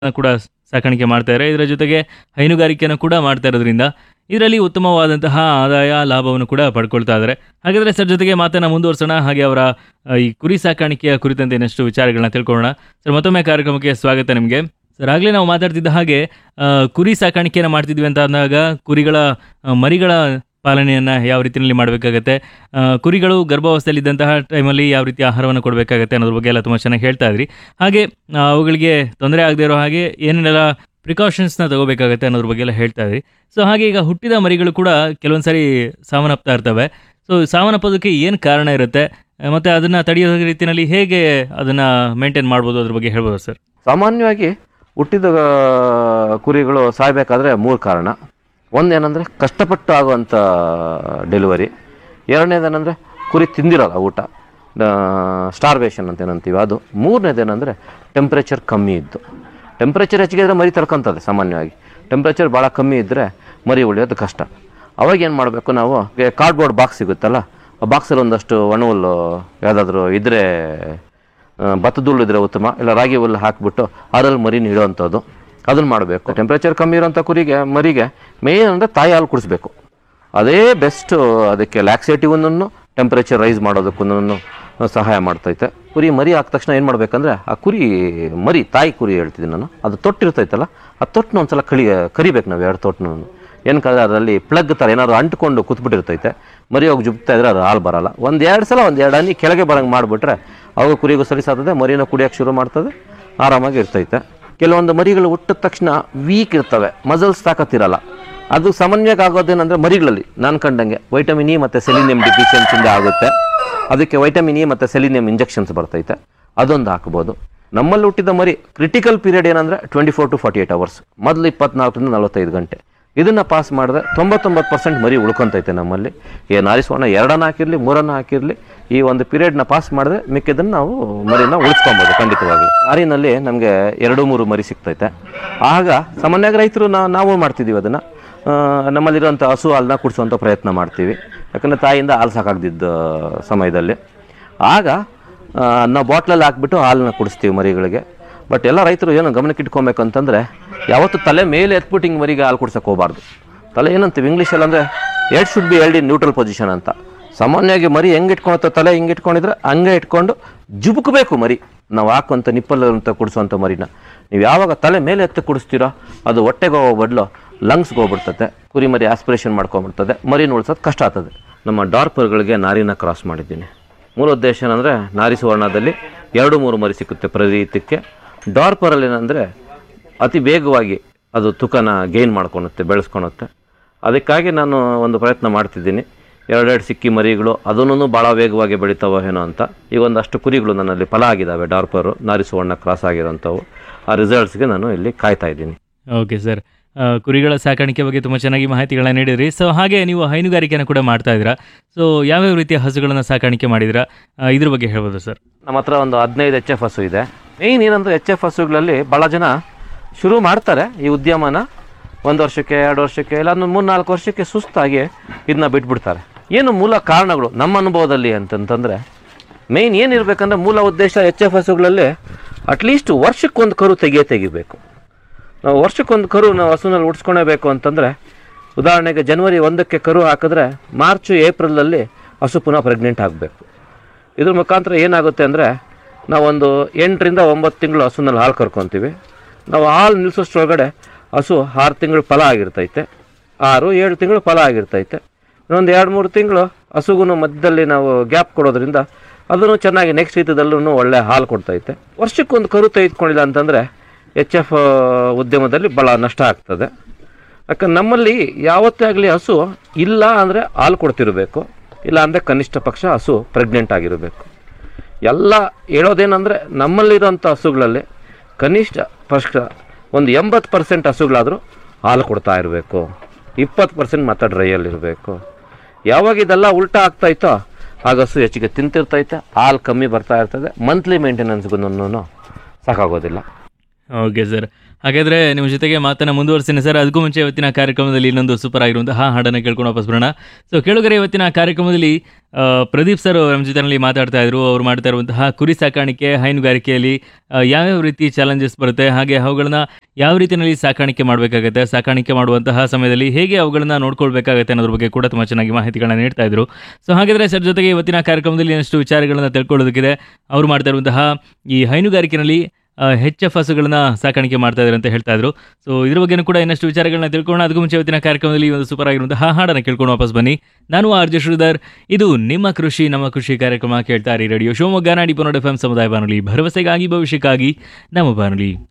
ಕೂಡ ಸಾಕಾಣಿಕೆ ಮಾಡ್ತಾ ಇದ್ದಾರೆ ಇದರ ಜೊತೆಗೆ ಹೈನುಗಾರಿಕೆಯನ್ನು ಕೂಡ ಮಾಡ್ತಾ ಇರೋದ್ರಿಂದ ಇದರಲ್ಲಿ ಉತ್ತಮವಾದಂತಹ ಆದಾಯ ಲಾಭವನ್ನು ಕೂಡ ಪಡ್ಕೊಳ್ತಾ ಇದ್ದಾರೆ ಹಾಗಾದರೆ ಸರ್ ಜೊತೆಗೆ ಮಾತನ್ನು ಮುಂದುವರಿಸೋಣ ಹಾಗೆ ಅವರ ಆ, ಈ ಕುರಿ ಸಾಕಾಣಿಕೆಯ ಕುರಿತಂತೆ ಇನ್ನಷ್ಟು ವಿಚಾರಗಳನ್ನ ತಿಳ್ಕೊಳ್ಳೋಣ ಸರ್ ಮತ್ತೊಮ್ಮೆ ಕಾರ್ಯಕ್ರಮಕ್ಕೆ ಸ್ವಾಗತ ನಿಮಗೆ ಸರ್ ಆಗಲೇ ನಾವು ಮಾತಾಡ್ತಿದ್ದ ಹಾಗೆ ಆ, ಕುರಿ ಸಾಕಾಣಿಕೆಯನ್ನು ಮಾಡ್ತಿದ್ವಿ ಅಂತ ಅಂದಾಗ ಕುರಿಗಳ ಆ, ಮರಿಗಳ ಪಾಲನೆಯನ್ನು ಯಾವ ರೀತಿಯಲ್ಲಿ ಮಾಡಬೇಕಾಗತ್ತೆ ಕುರಿಗಳು ಗರ್ಭಾವಸ್ಥೆಯಲ್ಲಿದ್ದಂತಹ ಟೈಮಲ್ಲಿ ಯಾವ ರೀತಿ ಆಹಾರವನ್ನು ಕೊಡಬೇಕಾಗತ್ತೆ ಅನ್ನೋದ್ರ ಬಗ್ಗೆ ಎಲ್ಲ ತುಂಬ ಚೆನ್ನಾಗಿ ಹೇಳ್ತಾ ಇದ್ರಿ ಹಾಗೆ ಆ, ಅವುಗಳಿಗೆ ತೊಂದರೆ ಆಗದೇ ಇರೋ ಹಾಗೆ ಏನೇನೆಲ್ಲ ಪ್ರಿಕಾಷನ್ಸ್ನ ತಗೋಬೇಕಾಗತ್ತೆ ಅನ್ನೋದ್ರ ಬಗ್ಗೆ ಎಲ್ಲ ಹೇಳ್ತಾ ಇದ್ರಿ ಸೊ ಹಾಗೆ ಈಗ ಹುಟ್ಟಿದ ಮರಿಗಳು ಕೂಡ ಕೆಲವೊಂದು ಸಾರಿ ಸಾವನ್ನಪ್ತಾ ಇರ್ತವೆ ಸೊ ಸಾವನ್ನಪ್ಪೋದಕ್ಕೆ ಏನು ಕಾರಣ ಇರುತ್ತೆ ಆ, ಮತ್ತೆ ಅದನ್ನ ತಡೆಯೋ ರೀತಿಯಲ್ಲಿ ಹೇಗೆ ಅದನ್ನ ಮೇಂಟೈನ್ ಮಾಡ್ಬೋದು ಅದ್ರ ಬಗ್ಗೆ ಹೇಳ್ಬೋದು ಸರ್ ಸಾಮಾನ್ಯವಾಗಿ ಹುಟ್ಟಿದ ಆ, ಕುರಿಗಳು ಸಾಯಬೇಕಾದ್ರೆ ಮೂರು ಕಾರಣ ಒಂದೇನೆಂದರೆ ಕಷ್ಟಪಟ್ಟು ಆಗುವಂಥ ಡೆಲಿವರಿ ಎರಡನೇದೇನೆಂದರೆ ಕುರಿ ತಿಂದಿರೋಲ್ಲ ಊಟ ಸ್ಟಾರ್ವೇಷನ್ ಅಂತ ಏನಂತೀವಿ ಅದು ಮೂರನೇದೇನೆಂದರೆ ಟೆಂಪ್ರೇಚರ್ ಕಮ್ಮಿ ಇದ್ದು ಟೆಂಪ್ರೇಚರ್ ಹೆಚ್ಚಿಗೆ ಇದ್ರೆ ಮರಿ ತಡ್ಕೊತದೆ ಸಾಮಾನ್ಯವಾಗಿ ಟೆಂಪ್ರೇಚರ್ ಭಾಳ ಕಮ್ಮಿ ಇದ್ದರೆ ಮರಿ ಉಳಿಯೋದು ಕಷ್ಟ ಅವಾಗ ಏನು ಮಾಡಬೇಕು ನಾವು ಕಾರ್ಡ್ಬೋರ್ಡ್ ಬಾಕ್ಸ್ ಸಿಗುತ್ತಲ್ಲ ಆ ಬಾಕ್ಸಲ್ಲಿ ಒಂದಷ್ಟು ಒಣ ಹುಲ್ಲು ಯಾವುದಾದ್ರೂ ಇದ್ದರೆ ಭತ್ತದ ಹುಲ್ಲು ಇದ್ರೆ ಉತ್ತಮ ಇಲ್ಲ ರಾಗಿ ಹುಲ್ಲು ಹಾಕಿಬಿಟ್ಟು ಅದರಲ್ಲಿ ಮರಿನ ಇಡುವಂಥದ್ದು ಅದನ್ನು ಮಾಡಬೇಕು ಟೆಂಪ್ರೇಚರ್ ಕಮ್ಮಿ ಇರೋಂಥ ಕುರಿಗೆ ಮರಿಗೆ ಮೇನ್ ಅಂದರೆ ತಾಯಿ ಹಾಲು ಕುಡಿಸ್ಬೇಕು ಅದೇ ಬೆಸ್ಟ್ ಅದಕ್ಕೆ ಲ್ಯಾಕ್ಸೇಟಿವನ್ನು ಟೆಂಪ್ರೇಚರ್ ರೈಸ್ ಮಾಡೋದಕ್ಕೂ ಸಹಾಯ ಮಾಡ್ತೈತೆ ಕುರಿ ಮರಿ ಹಾಕಿದ ತಕ್ಷಣ ಏನು ಮಾಡ್ಬೇಕಂದ್ರೆ ಆ ಕುರಿ ಮರಿ ತಾಯಿ ಕುರಿ ಹೇಳ್ತಿದ್ದೀನಿ ನಾನು ಅದು ತೊಟ್ಟಿರ್ತೈತಲ್ಲ ಆ ತೊಟ್ಟನ್ನ ಒಂದ್ಸಲ ಕಳಿ ಕರಿಬೇಕು ನಾವು ಎರಡು ತೊಟ್ಟನು ಏನಕ್ಕಂದ್ರೆ ಅದರಲ್ಲಿ ಪ್ಲಗ್ ಥರ ಏನಾದ್ರು ಅಂಟ್ಕೊಂಡು ಕೂತ್ಬಿಟ್ಟಿರ್ತೈತೆ ಮರಿ ಹೋಗಿ ಜುಬ್ತಾ ಇದ್ರೆ ಅದು ಹಾಲು ಬರಲ್ಲ ಒಂದು ಎರಡು ಸಲ ಒಂದು ಎರಡು ಹನಿ ಕೆಳಗೆ ಬರಂಗೆ ಮಾಡಿಬಿಟ್ರೆ ಅವಾಗ ಕುರಿಗೂ ಸರಿಸಾಗ್ತದೆ ಮರಿನ ಕುಡಿಯೋಕೆ ಶುರು ಮಾಡ್ತದೆ ಆರಾಮಾಗಿ ಇರ್ತೈತೆ ಕೆಲವೊಂದು ಮರಿಗಳು ಹುಟ್ಟಿದ ತಕ್ಷಣ ವೀಕ್ ಇರ್ತವೆ ಮಸಲ್ಸ್ ತಾಕತ್ತಿರಲ್ಲ ಅದು ಸಾಮಾನ್ಯವಾಗಿ ಆಗೋದೇನೆಂದ್ರೆ ಮರಿಗಳಲ್ಲಿ ನಾನು ಕಂಡಂಗೆ ವೈಟಮಿನ್ ಇ ಮತ್ತು ಸೆಲಿನಿಯಂ ಡಿಫಿಷಿಯನ್ಸಿಂದ ಆಗುತ್ತೆ ಅದಕ್ಕೆ ವೈಟಮಿನ್ ಇ ಮತ್ತು ಸೆಲಿನಿಯಂ ಇಂಜೆಕ್ಷನ್ಸ್ ಬರ್ತೈತೆ ಅದೊಂದು ಹಾಕ್ಬೋದು ನಮ್ಮಲ್ಲಿ ಹುಟ್ಟಿದ ಮರಿ ಕ್ರಿಟಿಕಲ್ ಪೀರಿಯಡ್ ಏನಂದರೆ twenty four to forty eight hours ಮೊದಲು ಇಪ್ಪತ್ನಾಲ್ಕರಿಂದ ನಲವತ್ತೈದು ಗಂಟೆ ಇದನ್ನು ಪಾಸ್ ಮಾಡಿದ್ರೆ ತೊಂಬತ್ತೊಂಬತ್ತು ಪರ್ಸೆಂಟ್ ಮರಿ ಉಳ್ಕೊಂತೈತೆ ನಮ್ಮಲ್ಲಿ ಏನು ಆರಿಸೋಣ ಎರಡನ್ನ ಹಾಕಿರಲಿ ಮೂರನ್ನ ಹಾಕಿರಲಿ ಈ ಒಂದು ಪೀರಿಯಡ್ನ ಪಾಸ್ ಮಾಡಿದ್ರೆ ಮಿಕ್ಕಿದ್ದನ್ನು ನಾವು ಮರಿನ ಉಳಿಸ್ಕೊಬೋದು ಖಂಡಿತವಾಗ್ಲೂ ನಾರಿನಲ್ಲಿ ನಮಗೆ ಎರಡು ಮೂರು ಮರಿ ಸಿಗ್ತೈತೆ ಆಗ ಸಾಮಾನ್ಯವಾಗಿ ರೈತರು ನಾವು ನಾವು ಮಾಡ್ತಿದ್ದೀವಿ ಅದನ್ನು ನಮ್ಮಲ್ಲಿರುವಂಥ ಹಸು ಹಾಲನ್ನ ಕುಡಿಸುವಂಥ ಪ್ರಯತ್ನ ಮಾಡ್ತೀವಿ ಯಾಕಂದರೆ ತಾಯಿಯಿಂದ ಹಾಲು ಸಾಕಾಗ್ದಿದ್ದ ಸಮಯದಲ್ಲಿ ಆಗ ಆ, ನಾವು ಬಾಟ್ಲಲ್ಲಿ ಹಾಕ್ಬಿಟ್ಟು ಹಾಲನ್ನ ಕುಡಿಸ್ತೀವಿ ಮರಿಗಳಿಗೆ ಬಟ್ ಎಲ್ಲ ರೈತರು ಏನು ಗಮನಕ್ಕೆ ಇಟ್ಕೊಬೇಕು ಅಂತಂದರೆ ಯಾವತ್ತು ತಲೆ ಮೇಲೆ ಎತ್ಬಿಟ್ಟು ಹಿಂಗೆ ಮರಿಗೆ ಹಾಲು ಕುಡ್ಸಕ್ಕೆ ಹೋಗಬಾರ್ದು ತಲೆ ಏನಂತೀವಿ ಇಂಗ್ಲೀಷಲ್ಲಿ ಅಂದರೆ head should be held in neutral position ಅಂತ ಸಾಮಾನ್ಯವಾಗಿ ಮರಿ ಹೆಂಗೆ ಇಟ್ಕೊಳತ್ತೋ ತಲೆ ಹಿಂಗೆ ಇಟ್ಕೊಂಡಿದ್ರೆ ಹಂಗೆ ಇಟ್ಕೊಂಡು ಜುಬುಕಬೇಕು ಮರಿ ನಾವು ಹಾಕುವಂಥ ನಿಪ್ಪಲ್ ಅಂತ ಕುಡಿಸುವಂಥ ಮರಿನ ನೀವು ಯಾವಾಗ ತಲೆ ಮೇಲೆ ಎತ್ತಿ ಕುಡಿಸ್ತೀರೋ ಅದು ಹೊಟ್ಟೆಗೆ ಹೋಗೋ ಬದಲು ಲಂಗ್ಸ್ಗೆ ಹೋಗ್ಬಿಡ್ತದೆ ಕುರಿ ಮರಿ ಆಸ್ಪಿರೇಷನ್ ಮಾಡ್ಕೊಂಡ್ಬಿಡ್ತದೆ ಮರಿನ ಉಳ್ಸೋದು ಕಷ್ಟ ಆಗ್ತದೆ ನಮ್ಮ ಡಾರ್ಪರ್ಗಳಿಗೆ ನಾರಿನ ಕ್ರಾಸ್ ಮಾಡಿದ್ದೀನಿ ಮೂಲ ಉದ್ದೇಶ ಏನಂದರೆ ನಾರಿ ಸುವರ್ಣದಲ್ಲಿ ಎರಡು ಮೂರು ಮರಿ ಸಿಕ್ಕುತ್ತೆ ಪ್ರತಿಕ್ಕೆ ಡಾರ್ಪರಲ್ಲಿ ಏನಂದರೆ ಅತಿ ವೇಗವಾಗಿ ಅದು ತೂಕನ ಗೇನ್ ಮಾಡ್ಕೊಳುತ್ತೆ ಬೆಳೆಸ್ಕೊಳುತ್ತೆ ಅದಕ್ಕಾಗಿ ನಾನು ಒಂದು ಪ್ರಯತ್ನ ಮಾಡ್ತಿದ್ದೀನಿ ಎರಡೆರಡು ಸಿಕ್ಕಿ ಮರಿಗಳು ಅದನ್ನು ಭಾಳ ವೇಗವಾಗಿ ಬೆಳಿತಾವೋ ಏನೋ ಅಂತ ಈಗ ಒಂದಷ್ಟು ಕುರಿಗಳು ನನ್ನಲ್ಲಿ ಫಲ ಆಗಿದ್ದಾವೆ ಡಾರ್ಪರು ನಾರಿ ಸುವರ್ಣ ಕ್ರಾಸ್ ಆಗಿರೋಂಥವು ಆ ರಿಸಲ್ಟ್ಸ್ಗೆ ನಾನು ಇಲ್ಲಿ ಕಾಯ್ತಾ ಇದ್ದೀನಿ ಓಕೆ ಸರ್ ಆ, ಕುರಿಗಳ ಸಾಕಾಣಿಕೆ ಬಗ್ಗೆ ತುಂಬ ಚೆನ್ನಾಗಿ ಮಾಹಿತಿಗಳನ್ನ ನೀಡಿದ್ರಿ ಸೊ ಹಾಗೆ ನೀವು ಹೈನುಗಾರಿಕೆಯನ್ನು ಕೂಡ ಮಾಡ್ತಾ ಇದ್ದೀರಾ ಸೊ ಯಾವ್ಯಾವ ರೀತಿಯ ಹಸುಗಳನ್ನು ಸಾಕಾಣಿಕೆ ಮಾಡಿದಿರಾ ಇದ್ರ ಬಗ್ಗೆ ಹೇಳ್ಬೋದು ಸರ್ ನಮ್ಮ ಹತ್ರ ಒಂದು ಹದಿನೈದು ಎಚ್ ಎಫ್ ಹಸು ಇದೆ ಮೇಯ್ನ್ ಏನಂದ್ರೆ ಎಚ್ ಎಫ್ ಹಸುಗಳಲ್ಲಿ ಭಾಳ ಜನ ಶುರು ಮಾಡ್ತಾರೆ ಈ ಉದ್ಯಮನ ಒಂದು ವರ್ಷಕ್ಕೆ ಎರಡು ವರ್ಷಕ್ಕೆ ಇಲ್ಲ ಒಂದು ಮೂರು ನಾಲ್ಕು ವರ್ಷಕ್ಕೆ ಸುಸ್ತಾಗಿ ಇದನ್ನ ಬಿಟ್ಬಿಡ್ತಾರೆ ಏನು ಮೂಲ ಕಾರಣಗಳು ನಮ್ಮ ಅನುಭವದಲ್ಲಿ ಅಂತಂತಂದರೆ ಮೇಯ್ನ್ ಏನಿರಬೇಕಂದ್ರೆ ಮೂಲ ಉದ್ದೇಶ ಎಚ್ ಎಫ್ ಹಸುಗಳಲ್ಲಿ ಅಟ್ಲೀಸ್ಟ್ ವರ್ಷಕ್ಕೊಂದು ಕರು ತೆಗಿಯೇ ತೆಗಿಬೇಕು ನಾವು ವರ್ಷಕ್ಕೊಂದು ಕರು ನಾವು ಹಸುನಲ್ಲಿ ಉಡ್ಸ್ಕೊಳಬೇಕು ಅಂತಂದರೆ ಉದಾಹರಣೆಗೆ ಜನವರಿ ಒಂದಕ್ಕೆ ಕರು ಹಾಕಿದ್ರೆ ಮಾರ್ಚು ಏಪ್ರಿಲಲ್ಲಿ ಹಸು ಪುನಃ ಪ್ರೆಗ್ನೆಂಟ್ ಆಗಬೇಕು ಇದ್ರ ಮುಖಾಂತರ ಏನಾಗುತ್ತೆ ಅಂದರೆ ನಾವೊಂದು ಎಂಟರಿಂದ ಒಂಬತ್ತು ತಿಂಗಳು ಹಸುನಲ್ಲಿ ಹಾಲು ಕರ್ಕೊತೀವಿ ನಾವು ಹಾಲು ನಿಲ್ಲಿಸೋಷ್ಟ್ರೊಳಗಡೆ ಹಸು ಆರು ತಿಂಗಳು ಫಲ ಆಗಿರ್ತೈತೆ ಆರು ಏಳು ತಿಂಗಳು ಫಲ ಆಗಿರ್ತೈತೆ ಇನ್ನೊಂದು ಎರಡು ಮೂರು ತಿಂಗಳು ಹಸುಗೂ ಮಧ್ಯದಲ್ಲಿ ನಾವು ಗ್ಯಾಪ್ ಕೊಡೋದ್ರಿಂದ ಅದನ್ನು ಚೆನ್ನಾಗಿ ನೆಕ್ಸ್ಟ್ ರೀತಿಯದಲ್ಲೂ ಒಳ್ಳೆ ಹಾಲು ಕೊಡ್ತೈತೆ ವರ್ಷಕ್ಕೊಂದು ಕರು ತೆಗೆದುಕೊಂಡಿಲ್ಲ ಅಂತಂದರೆ ಎಚ್ ಎಫ್ ಉದ್ಯಮದಲ್ಲಿ ಭಾಳ ನಷ್ಟ ಆಗ್ತದೆ ಯಾಕಂದ್ರೆ ನಮ್ಮಲ್ಲಿ ಯಾವತ್ತೇ ಆಗಲಿ ಹಸು ಇಲ್ಲ ಅಂದರೆ ಹಾಲು ಕೊಡ್ತಿರಬೇಕು ಇಲ್ಲ ಅಂದರೆ ಕನಿಷ್ಠ ಪಕ್ಷ ಹಸು ಪ್ರೆಗ್ನೆಂಟ್ ಆಗಿರಬೇಕು ಎಲ್ಲ ಹೇಳೋದೇನೆಂದರೆ ನಮ್ಮಲ್ಲಿರೋಂಥ ಹಸುಗಳಲ್ಲಿ ಕನಿಷ್ಠ ಪಕ್ಷ ಒಂದು ಎಂಬತ್ತು ಪರ್ಸೆಂಟ್ ಹಸುಗಳಾದರೂ ಹಾಲು ಕೊಡ್ತಾ ಇರಬೇಕು ಇಪ್ಪತ್ತು ಪರ್ಸೆಂಟ್ ಮಾತ್ರ ಡ್ರೈಯಲ್ಲಿರಬೇಕು ಯಾವಾಗ ಇದೆಲ್ಲ ಉಲ್ಟಾ ಆಗ್ತಾಯಿತೋ ಆಗ ಹಸು ಹೆಚ್ಚಿಗೆ ತಿಂತಿರ್ತೈತೆ ಹಾಲು ಕಮ್ಮಿ ಬರ್ತಾ ಇರ್ತದೆ ಮಂತ್ಲಿ ಮೇಂಟೆನೆನ್ಸ್ಗೂ ಸಾಕಾಗೋದಿಲ್ಲ ಓಕೆ ಸರ್ ಹಾಗಾದ್ರೆ ನಿಮ್ಮ ಜೊತೆಗೆ ಮಾತನ್ನ ಮುಂದುವರಿಸ್ತೀನಿ ಸರ್ ಅದಕ್ಕೂ ಮುಂಚೆ ಇವತ್ತಿನ ಕಾರ್ಯಕ್ರಮದಲ್ಲಿ ಇನ್ನೊಂದು ಸೂಪರ್ ಆಗಿರುವಂತಹ ಹಾಡನ್ನು ಕೇಳ್ಕೊಂಡು ವಾಪಸ್ ಬರೋಣ ಸೊ ಕೇಳುಗರೆ ಇವತ್ತಿನ ಕಾರ್ಯಕ್ರಮದಲ್ಲಿ ಆ, ಪ್ರದೀಪ್ ಸರ್ ನಮ್ಮ ಜೊತೆನಲ್ಲಿ ಮಾತಾಡ್ತಾ ಇದ್ರು ಅವ್ರು ಮಾಡ್ತಾ ಇರುವಂತಹ ಕುರಿ ಸಾಕಾಣಿಕೆ ಹೈನುಗಾರಿಕೆಯಲ್ಲಿ ಆ, ಯಾವ್ಯಾವ ರೀತಿ ಚಾಲೆಂಜಸ್ ಬರುತ್ತೆ ಹಾಗೆ ಅವುಗಳನ್ನ ಯಾವ ರೀತಿಯಲ್ಲಿ ಸಾಕಾಣಿಕೆ ಮಾಡಬೇಕಾಗುತ್ತೆ ಸಾಕಾಣಿಕೆ ಮಾಡುವಂತಹ ಸಮಯದಲ್ಲಿ ಹೇಗೆ ಅವುಗಳನ್ನ ನೋಡ್ಕೊಳ್ಬೇಕಾಗತ್ತೆ ಅನ್ನೋದ್ರ ಬಗ್ಗೆ ಕೂಡ ತುಂಬ ಚೆನ್ನಾಗಿ ಮಾಹಿತಿಗಳನ್ನ ನೀಡ್ತಾ ಇದ್ರು ಸೊ ಹಾಗಾದ್ರೆ ಸರ್ ಜೊತೆಗೆ ಇವತ್ತಿನ ಕಾರ್ಯಕ್ರಮದಲ್ಲಿ ಇನ್ನಷ್ಟು ವಿಚಾರಗಳನ್ನ ತಿಳ್ಕೊಳ್ಳೋದಕ್ಕಿದೆ ಅವ್ರು ಮಾಡ್ತಾ ಇರುವಂತಹ ಈ ಹೈನುಗಾರಿಕೆನಲ್ಲಿ ಹೆಚ್ ಎಫ್ ಹಸುಗಳನ್ನ ಸಾಕಾಣಿಕೆ ಮಾಡ್ತಾ ಇದ್ದಾರೆ ಅಂತ ಹೇಳ್ತಾ ಇದ್ರು ಸೊ ಇದ್ರ ಬಗ್ಗೆನೂ ಕೂಡ ಇನ್ನಷ್ಟು ವಿಚಾರಗಳನ್ನ ತಿಳ್ಕೊಳ್ಳೋಣ ಅದಕ್ಕೂ ಮುಂಚೆ ಇವತ್ತಿನ ಕಾರ್ಯಕ್ರಮದಲ್ಲಿ ಈ ಒಂದು ಸೂಪರ್ ಆಗಿರುವಂತಹ ಹಾಡನ್ನು ಕೇಳ್ಕೊಂಡು ವಾಪಸ್ ಬನ್ನಿ ನಾನು ಆರ್ ಜೆ ಶ್ರೀಧರ್ ಇದು ನಿಮ್ಮ ಕೃಷಿ ನಮ್ಮ ಕೃಷಿ ಕಾರ್ಯಕ್ರಮ ಕೇಳ್ತಾ ಇರಿ ರೇಡಿಯೋ ಶಿವಮೊಗ್ಗ ನಾಡಿ ಪನ್ನಡ ಎಫ್ ಎಂ ಸಮುದಾಯ ಬಾನುಲಿ ಭರವಸೆಗಾಗಿ ಭವಿಷ್ಯಕ್ಕಾಗಿ ನಮ್ಮ ಬಾನುಲಿ